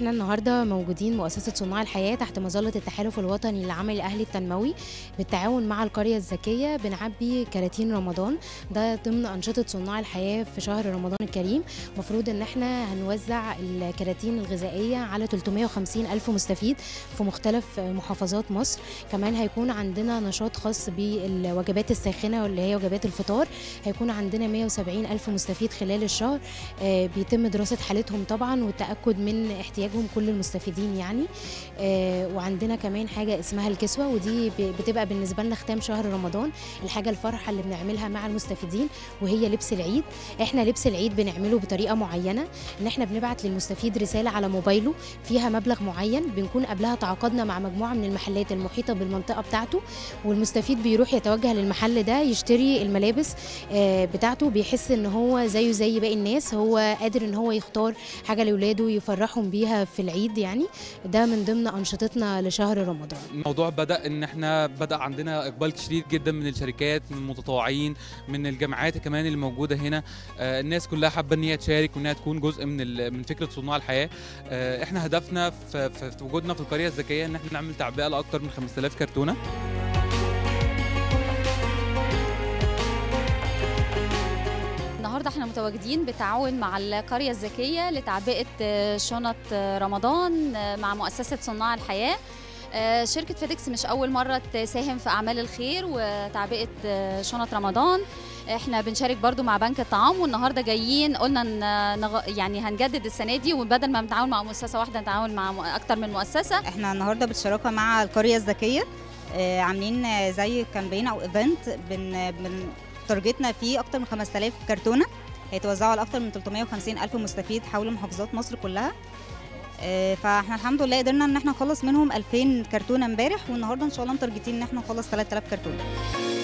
احنا النهارده موجودين مؤسسه صناع الحياه تحت مظله التحالف الوطني للعمل الاهلي التنموي بالتعاون مع القريه الذكيه بنعبي كراتين رمضان ده ضمن انشطه صناع الحياه في شهر رمضان الكريم المفروض ان احنا هنوزع الكراتين الغذائيه على 350 الف مستفيد في مختلف محافظات مصر كمان هيكون عندنا نشاط خاص بالوجبات الساخنه واللي هي وجبات الفطار هيكون عندنا 170 الف مستفيد خلال الشهر آه، بيتم دراسه حالتهم طبعا والتاكد من احتياجهم كل المستفيدين يعني آه، وعندنا كمان حاجه اسمها الكسوه ودي ب- بتبقى بالنسبه لنا ختام شهر رمضان الحاجه الفرحه اللي بنعملها مع المستفيدين وهي لبس العيد احنا لبس العيد بنعمله بطريقه معينه ان احنا بنبعت للمستفيد رساله على موبايله فيها مبلغ معين بنكون قبلها تعاقدنا مع مجموعه من المحلات المحيطه بالمنطقه بتاعته والمستفيد بيروح يتوجه للمحل ده يشتري الملابس آه، بتاعته بيحس ان هو زيه زي باقي الناس هو قادر ان هو يختار حاجه لاولاده يفرحهم بيها في العيد يعني ده من ضمن انشطتنا لشهر رمضان الموضوع بدا ان احنا بدا عندنا اقبال كتير جدا من الشركات من المتطوعين من الجامعات كمان اللي موجوده هنا آه، الناس كلها حابه ان هي تشارك وانها تكون جزء من ال- من فكره صناع الحياه آه، احنا هدفنا في, في في وجودنا في القريه الذكيه ان احنا نعمل تعبئه لاكثر من 5000 كرتونه النهارده احنا متواجدين بالتعاون مع القريه الذكيه لتعبئه آه، شنط آه، رمضان آه، مع مؤسسه صناع الحياه آه، شركة فيديكس مش أول مرة تساهم في أعمال الخير وتعبئة آه، شنط رمضان احنا بنشارك برضو مع بنك الطعام والنهارده جايين قلنا ان نغ... يعني هنجدد السنه دي وبدل ما نتعاون مع مؤسسه واحده نتعاون مع م- اكتر من مؤسسه احنا النهارده بالشراكه مع القريه الذكيه آه، عاملين آه، زي كامبين او ايفنت بن بن تارجتنا فيه اكتر من 5000 كرتونه هيتوزعوا على اكتر من 350 الف مستفيد حول محافظات مصر كلها آه، فاحنا الحمد لله قدرنا ان احنا نخلص منهم 2000 كرتونه امبارح والنهارده ان شاء الله متارجتين ان احنا نخلص 3000 كرتونه